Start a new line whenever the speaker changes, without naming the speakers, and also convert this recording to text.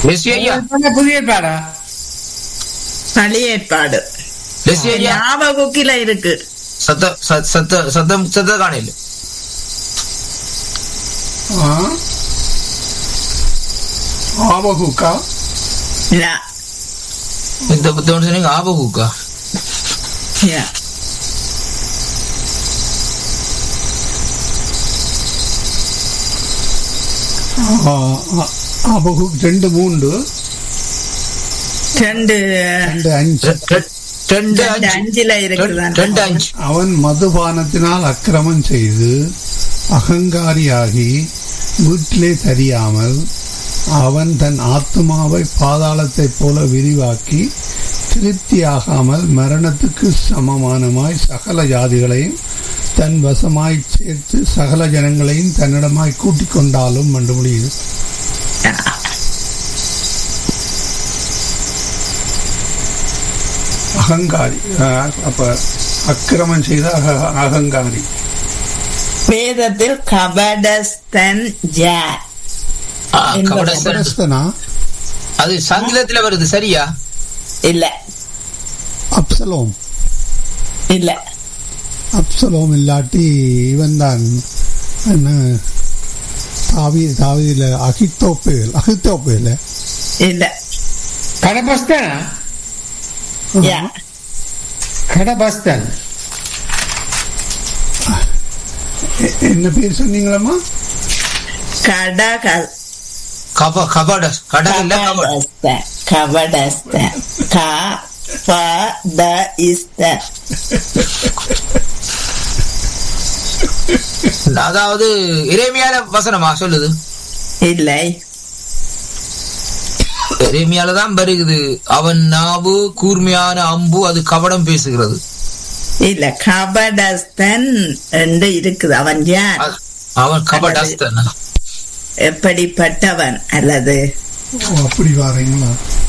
Leslie ஐயா
புதிய ஏற்பாடா
பழைய ஏற்பாடு
லெஸ்லி ஐயா
ஞாபகுக்கில இருக்கு
சத்த சத்த சத்த சத்தம் சத்த காணையில்
ஆ? ஆபகுக்கா
யா,
இந்த புத்தகம் சொன்னீங்க ஆபகுக்கா
யா.
ஆ, ஆ, ஆபகுக் ரெண்டு மூன்று
ரெண்டு
ரெண்டு அஞ்சு
ரெ- ரெ- ரெண்டு
ரெண்டு
அஞ்சு
அஞ்சுல இருக்குதான்
ரெண்டு அஞ்சு
அவன் மதுபானத்தினால் அக்கிரமம் செய்து அகங்காரியாகி வீட்டிலே தெரியாமல் அவன் தன் ஆத்மாவை பாதாளத்தைப் போல விரிவாக்கி திருப்தியாகாமல் மரணத்துக்கு சமமானமாய் சகல ஜாதிகளையும் தன் வசமாய் சேர்த்து சகல ஜனங்களையும் தன்னிடமாய் கூட்டிக் கொண்டாலும் என்று முடியுது அகங்காரி அஹ், அப்ப அக்கிரமம் செய்த அக- அகங்காரி
வேதத்தில் கபடஸ்தன் ஜா
ஆ,
இந்த
கபடஸ்தன்.
கபடஸ்தனா
அது சங்கிலத்துல வருது சரியா
இல்ல
அப்சலோம்
இல்ல
அப்சலோம் இல்லாட்டி இவன் தான் என்ன தாவி தாவியில அகித்தோப்பேல் அகித்தோப்பேல
இல்ல
கடபஸ்தனா
யா
கடபஸ்தன்
என்ன பேர் சொன்னீங்களம்மா
கடக
கப கபட கடல் இல்ல கபட
கபடஸ்த கபடஸ்த க ப ட இஸ்த
அதாவது இறைமையால வசனமா சொல்லுது
இல்லை
இறைமையால தான் வருகுது அவன் நாவு கூர்மையான அம்பு அது கபடம் பேசுகிறது
இல்ல கபடஸ்தன் என்று இருக்குது அவன் யார்
அது- அவன் கபடஸ்தன்
எப்படிப்பட்டவன் அல்லது
ஓ, அப்படி வாரீங்களா